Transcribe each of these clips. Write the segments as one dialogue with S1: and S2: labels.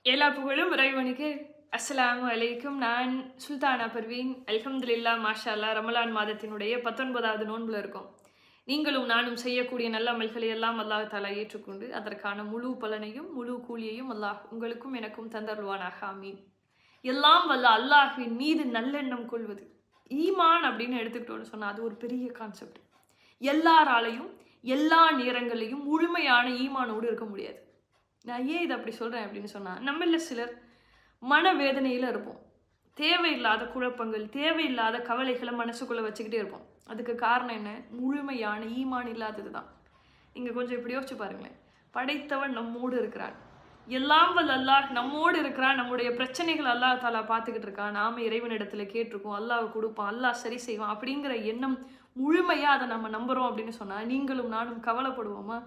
S1: எல்லா புகழும் இறைவனுக்கு அஸ்ஸலாமு அலைக்கும் நான் சுல்தானா பர்வீன் அல்ஹம்துலில்லா மாஷா அல்லா ரமலான் மாதத்தினுடைய பத்தொன்பதாவது நோன்புல இருக்கோம் நீங்களும் நானும் செய்யக்கூடிய நல்ல அமல்களை எல்லாம் அல்லாஹ் தாலா ஏற்றுக்கொண்டு அதற்கான முழு பலனையும் முழு கூலியையும் அல்லாஹ் உங்களுக்கும் எனக்கும் தந்தருள்வானாக ஆமீன் எல்லாம் வல்ல அல்லாஹ்வின் மீது நல்லெண்ணம் கொள்வது ஈமான் அப்படின்னு எடுத்துக்கிட்டோன்னு சொன்னா அது ஒரு பெரிய கான்செப்ட் எல்லாராலையும் எல்லா நேரங்களையும் முழுமையான ஈமானோடு இருக்க முடியாது நான் ஏன் இதை அப்படி சொல்கிறேன் அப்படின்னு சொன்னால் நம்மள சிலர் மனவேதனையில் இருப்போம் தேவையில்லாத குழப்பங்கள் தேவையில்லாத கவலைகளை மனசுக்குள்ளே வச்சுக்கிட்டே இருப்போம் அதுக்கு காரணம் என்ன முழுமையான ஈமான் இல்லாதது தான் நீங்கள் கொஞ்சம் இப்படி யோசிச்சு பாருங்களேன் படைத்தவன் நம்மோடு இருக்கிறான் எல்லாம் வல்ல அல்லாஹ் நம்மோடு இருக்கிறான் நம்முடைய பிரச்சனைகள் அல்லாஹ் தாலா பார்த்துக்கிட்டு இருக்கான் நாம இறைவனிடத்துல கேட்டிருக்கோம் அல்லாஹ் கொடுப்பான் அல்லாஹ் சரி செய்வான் அப்படிங்கிற எண்ணம் முழுமையாக அதை நம்ம நம்புகிறோம் அப்படின்னு சொன்னால் நீங்களும் நானும் கவலைப்படுவோமா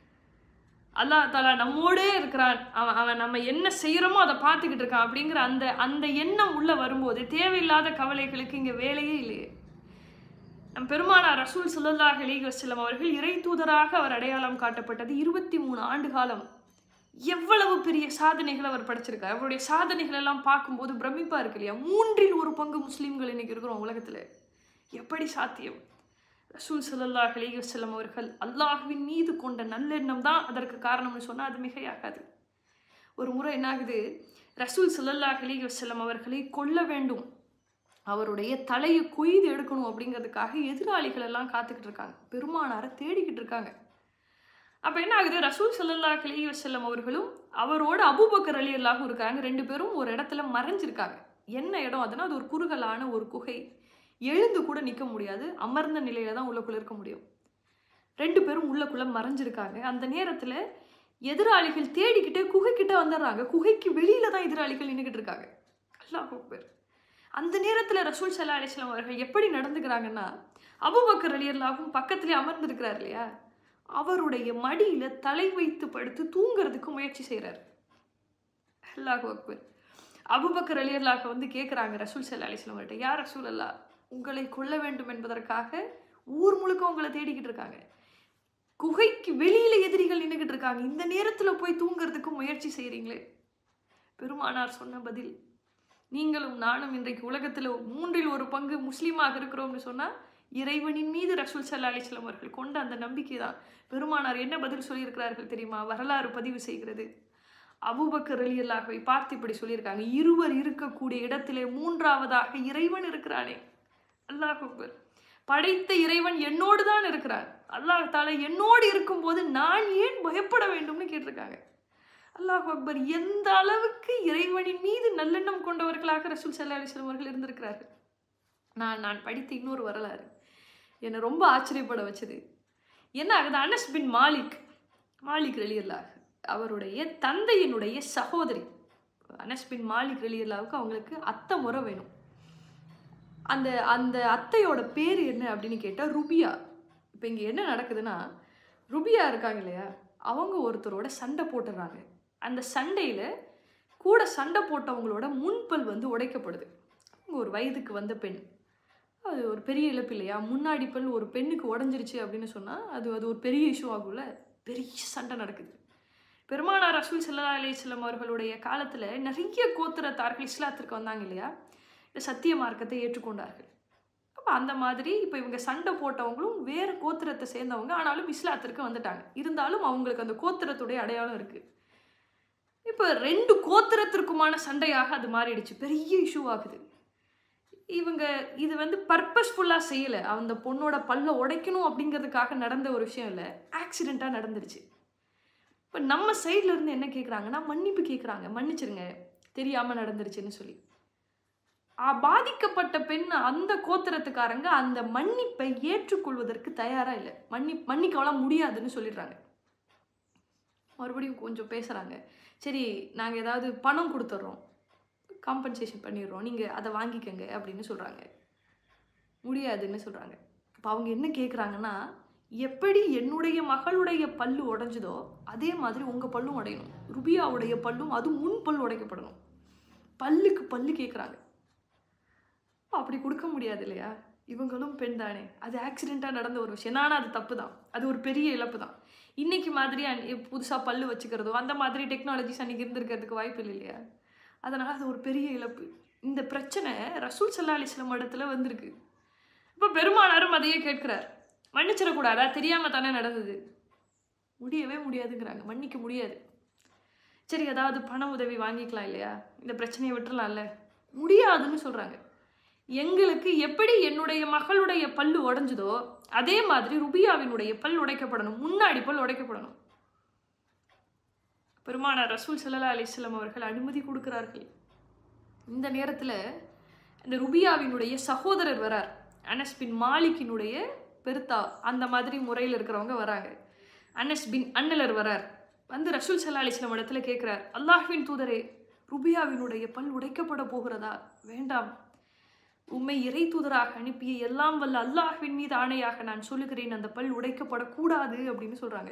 S1: அல்லாஹ் தாலா நம்மோடே இருக்கிறான் அவன் அவன் நம்ம என்ன செய்கிறோமோ அதை பார்த்துக்கிட்டு இருக்கான் அப்படிங்கிற அந்த அந்த எண்ணம் உள்ள வரும்போது தேவையில்லாத கவலைகளுக்கு இங்கே வேலையே இல்லையே நம் பெருமானார் ரசூல் சுல்லல்லாஹ் அலைஹி வஸல்லம் அவர்கள் இறை தூதராக அவர் அடையாளம் காட்டப்பட்டது இருபத்தி மூணு ஆண்டு காலம் எவ்வளவு பெரிய சாதனைகள் அவர் படைச்சிருக்கார் அவருடைய சாதனைகள் எல்லாம் பார்க்கும்போது பிரமிப்பா இருக்கு இல்லையா மூன்றில் ஒரு பங்கு முஸ்லீம்கள் இன்னைக்கு இருக்கிறோம் உலகத்துல எப்படி சாத்தியம் ரசூல் சல்லாஹ் அலி வசல்லம் அவர்கள் அல்லாஹ்வின் மீது கொண்ட நல்லெண்ணம் தான் அதற்கு காரணம்னு சொன்னால் அது மிகையாகாது ஒரு முறை என்னாகுது ரசூல் சல்லல்லாஹ் அலி வசல்லம் அவர்களை கொல்ல வேண்டும் அவருடைய தலையை கொய்து எடுக்கணும் அப்படிங்கிறதுக்காக எதிராளிகள் எல்லாம் காத்துக்கிட்டு இருக்காங்க பெருமானாரை தேடிக்கிட்டு இருக்காங்க அப்போ என்ன ஆகுது ரசூல் சல்லல்லாஹ் அலி வசல்லம் அவர்களும் அவரோட அபூபக்கர் அலி அல்லாஹும் இருக்காங்க ரெண்டு பேரும் ஒரு இடத்துல மறைஞ்சிருக்காங்க என்ன இடம் அதுனா அது ஒரு குறுகலான ஒரு குகை எழுந்து கூட நிற்க முடியாது அமர்ந்த நிலையில தான் உள்ளக்குள்ள இருக்க முடியும் ரெண்டு பேரும் உள்ளக்குள்ள மறைஞ்சிருக்காங்க அந்த நேரத்தில் எதிராளிகள் தேடிக்கிட்டே குகைக்கிட்ட வந்துடுறாங்க குகைக்கு வெளியில தான் எதிராளிகள் நின்றுக்கிட்டு இருக்காங்க அல்லாஹ் பேர் அந்த நேரத்தில் ரசூல் சல்லா அலிஸ்லாம் அவர்கள் எப்படி நடந்துக்கிறாங்கன்னா அபுபக்கர் அலி அல்லாவும் பக்கத்துலேயே அமர்ந்திருக்கிறார் இல்லையா அவருடைய மடியில தலை வைத்து படுத்து தூங்குறதுக்கு முயற்சி செய்கிறார் அல்லாஹ் அக்பர் அபுபக்கர் அலி அல்லாஹ் வந்து கேட்குறாங்க ரசூல் சல்லா அலிஸ்லாம் அவர்கிட்ட யார் ரசூல் அல்லா உங்களை கொல்ல வேண்டும் என்பதற்காக ஊர் முழுக்க உங்களை தேடிக்கிட்டு இருக்காங்க குகைக்கு வெளியில எதிரிகள் நின்றுக்கிட்டு இருக்காங்க இந்த நேரத்துல போய் தூங்குறதுக்கு முயற்சி செய்றீங்களே பெருமானார் சொன்ன பதில் நீங்களும் நானும் இன்றைக்கு உலகத்துல மூன்றில் ஒரு பங்கு முஸ்லீமாக இருக்கிறோம்னு சொன்னா இறைவனின் மீது ரசூல் சல்லா அலிஸ்லாம் அவர்கள் கொண்ட அந்த நம்பிக்கை தான் பெருமானார் என்ன பதில் சொல்லியிருக்கிறார்கள் தெரியுமா வரலாறு பதிவு செய்கிறது அபுபக்கர் அலி அல்லாஹை பார்த்து இப்படி சொல்லியிருக்காங்க இருவர் இருக்கக்கூடிய இடத்திலே மூன்றாவதாக இறைவன் இருக்கிறானே அல்லாஹ் அக்பர் படைத்த இறைவன் என்னோடு தான் இருக்கிறான் அல்லாஹ் தால என்னோடு இருக்கும்போது நான் ஏன் பயப்பட வேண்டும்னு கேட்டிருக்காங்க அல்லாஹ் அக்பர் எந்த அளவுக்கு இறைவனின் மீது நல்லெண்ணம் கொண்டவர்களாக ரசூல் சல்லா அலிஸ்லாம் அவர்கள் இருந்திருக்கிறார்கள் நான் நான் படித்த இன்னொரு வரலாறு என்னை ரொம்ப ஆச்சரியப்பட வச்சது என்ன ஆகுது அனஸ் பின் மாலிக் மாலிக் ரலியல்லாஹ் அவருடைய தந்தையினுடைய சகோதரி அனஸ் பின் மாலிக் ரலியல்லாவுக்கு அவங்களுக்கு அத்தை முறை வேணும் அந்த அந்த அத்தையோட பேர் என்ன அப்படின்னு கேட்டால் ருபியா இப்போ இங்கே என்ன நடக்குதுன்னா ருபியா இருக்காங்க இல்லையா அவங்க ஒருத்தரோட சண்டை போட்டுடுறாங்க அந்த சண்டையில் கூட சண்டை போட்டவங்களோட முன்பல் வந்து உடைக்கப்படுது அவங்க ஒரு வயதுக்கு வந்த பெண் அது ஒரு பெரிய இழப்பு இல்லையா முன்னாடி பல் ஒரு பெண்ணுக்கு உடஞ்சிருச்சு அப்படின்னு சொன்னால் அது அது ஒரு பெரிய இஷ்யூ ஆகும்ல பெரிய சண்டை நடக்குது பெருமானார் ரசூல் சல்லா அலிஸ்லாம் அவர்களுடைய காலத்தில் நிறைய கோத்திரத்தார்கள் இஸ்லாத்திற்கு வந்தாங்க இல்லையா இந்த சத்திய மார்க்கத்தை ஏற்றுக்கொண்டார்கள் அப்போ அந்த மாதிரி இப்போ இவங்க சண்டை போட்டவங்களும் வேறு கோத்திரத்தை சேர்ந்தவங்க ஆனாலும் இஸ்லாத்திற்கு வந்துட்டாங்க இருந்தாலும் அவங்களுக்கு அந்த கோத்திரத்துடைய அடையாளம் இருக்குது இப்போ ரெண்டு கோத்திரத்திற்குமான சண்டையாக அது மாறிடுச்சு பெரிய இஷ்யூ ஆகுது இவங்க இது வந்து பர்பஸ்ஃபுல்லாக செய்யலை அந்த பொண்ணோட பல்ல உடைக்கணும் அப்படிங்கிறதுக்காக நடந்த ஒரு விஷயம் இல்லை ஆக்சிடெண்ட்டாக நடந்துருச்சு இப்போ நம்ம சைட்ல இருந்து என்ன கேட்குறாங்கன்னா மன்னிப்பு கேட்குறாங்க மன்னிச்சிருங்க தெரியாமல் நடந்துருச்சுன்னு சொல்லி பாதிக்கப்பட்ட பெண் அந்த கோத்திரத்துக்காரங்க அந்த மன்னிப்பை ஏற்றுக்கொள்வதற்கு தயாராக இல்லை மன்னி மன்னிக்கலாம் முடியாதுன்னு சொல்லிடுறாங்க மறுபடியும் கொஞ்சம் பேசுகிறாங்க சரி நாங்கள் ஏதாவது பணம் கொடுத்துட்றோம் காம்பன்சேஷன் பண்ணிடுறோம் நீங்கள் அதை வாங்கிக்கங்க அப்படின்னு சொல்கிறாங்க முடியாதுன்னு சொல்கிறாங்க இப்போ அவங்க என்ன கேட்குறாங்கன்னா எப்படி என்னுடைய மகளுடைய பல்லு உடைஞ்சதோ அதே மாதிரி உங்கள் பல்லும் உடையணும் ருபியாவுடைய பல்லும் அது முன் பல் உடைக்கப்படணும் பல்லுக்கு பல்லு கேட்குறாங்க அப்படி கொடுக்க முடியாது இல்லையா இவங்களும் பெண் தானே அது ஆக்சிடெண்ட்டாக நடந்த ஒரு விஷயம் ஆனால் அது தப்பு தான் அது ஒரு பெரிய இழப்பு தான் இன்னைக்கு மாதிரி புதுசாக பல்லு வச்சுக்கிறதோ அந்த மாதிரி டெக்னாலஜிஸ் அன்னைக்கு இருந்திருக்கிறதுக்கு வாய்ப்பு இல்லை இல்லையா அதனால் அது ஒரு பெரிய இழப்பு இந்த பிரச்சனை ரசூல் சல்லா அலிஸ்லாம் இடத்துல வந்திருக்கு இப்போ பெருமானாரும் அதையே கேட்கிறார் மன்னிச்சிடக்கூடாதா தெரியாமல் தானே நடந்தது முடியவே முடியாதுங்கிறாங்க மன்னிக்க முடியாது சரி ஏதாவது பண உதவி வாங்கிக்கலாம் இல்லையா இந்த பிரச்சனையை விட்டுறலாம்ல முடியாதுன்னு சொல்கிறாங்க எங்களுக்கு எப்படி என்னுடைய மகளுடைய பல்லு உடைஞ்சதோ அதே மாதிரி ருபியாவினுடைய பல் உடைக்கப்படணும் முன்னாடி பல் உடைக்கப்படணும் பெருமானார் ரசூல் சல்லா அலிஸ்லாம் அவர்கள் அனுமதி கொடுக்கிறார்கள் இந்த நேரத்தில் இந்த ருபியாவினுடைய சகோதரர் வரார் அனஸ் பின் மாலிக்கினுடைய பெருத்தா அந்த மாதிரி முறையில் இருக்கிறவங்க வராங்க அனஸ் பின் அன்னலர் வரார் வந்து ரசூல் சல்லா அலிஸ்லாம் இடத்துல கேட்குறார் அல்லாஹ்வின் தூதரே ருபியாவினுடைய பல் உடைக்கப்பட போகிறதா வேண்டாம் உம்மை இறை தூதராக அனுப்பிய எல்லாம் வல்ல அல்லாஹ்வின் மீது ஆணையாக நான் சொல்லுகிறேன் அந்த பல் உடைக்கப்படக்கூடாது அப்படின்னு சொல்றாங்க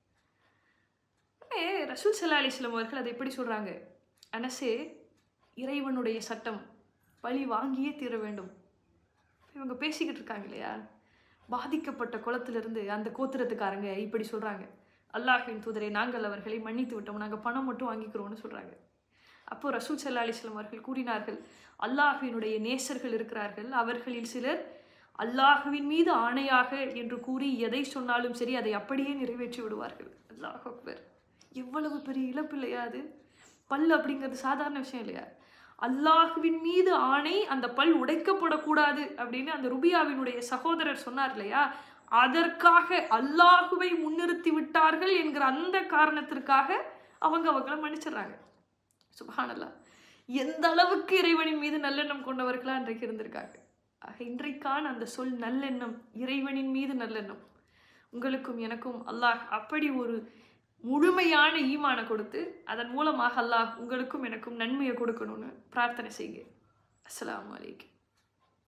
S1: உடனே ரசூல் சல்லா அலிஸ்லாம் அவர்கள் அதை எப்படி சொல்றாங்க அனசே இறைவனுடைய சட்டம் பழி வாங்கியே தீர வேண்டும் இவங்க பேசிக்கிட்டு இருக்காங்க இல்லையா பாதிக்கப்பட்ட குளத்திலிருந்து அந்த கோத்திரத்துக்காரங்க இப்படி சொல்றாங்க அல்லாஹின் தூதரை நாங்கள் அவர்களை மன்னித்து விட்டோம் நாங்கள் பணம் மட்டும் வாங்கிக்கிறோம்னு சொல்றாங்க அப்போ ரசூல் சல்லா அலிஸ்லாம் அவர்கள் கூறினார்கள் அல்லாஹுவினுடைய நேசர்கள் இருக்கிறார்கள் அவர்களில் சிலர் அல்லாஹுவின் மீது ஆணையாக என்று கூறி எதை சொன்னாலும் சரி அதை அப்படியே நிறைவேற்றி விடுவார்கள் அல்லாஹ் அக்பர் எவ்வளவு பெரிய இழப்பு இல்லையா அது பல் அப்படிங்கிறது சாதாரண விஷயம் இல்லையா அல்லாஹுவின் மீது ஆணை அந்த பல் உடைக்கப்படக்கூடாது அப்படின்னு அந்த ருபியாவினுடைய சகோதரர் சொன்னார் இல்லையா அதற்காக அல்லாஹுவை முன்னிறுத்தி விட்டார்கள் என்கிற அந்த காரணத்திற்காக அவங்க அவங்கள மன்னிச்சிடுறாங்க சுபஹானல்லா எந்த அளவுக்கு இறைவனின் மீது நல்லெண்ணம் கொண்டவர்களா இன்றைக்கு இருந்திருக்காங்க ஆக இன்றைக்கான அந்த சொல் நல்லெண்ணம் இறைவனின் மீது நல்லெண்ணம் உங்களுக்கும் எனக்கும் அல்லாஹ் அப்படி ஒரு முழுமையான ஈமானை கொடுத்து அதன் மூலமாக அல்லாஹ் உங்களுக்கும் எனக்கும் நன்மையை கொடுக்கணும்னு பிரார்த்தனை செய்க அஸ்ஸலாமு அலைக்கும்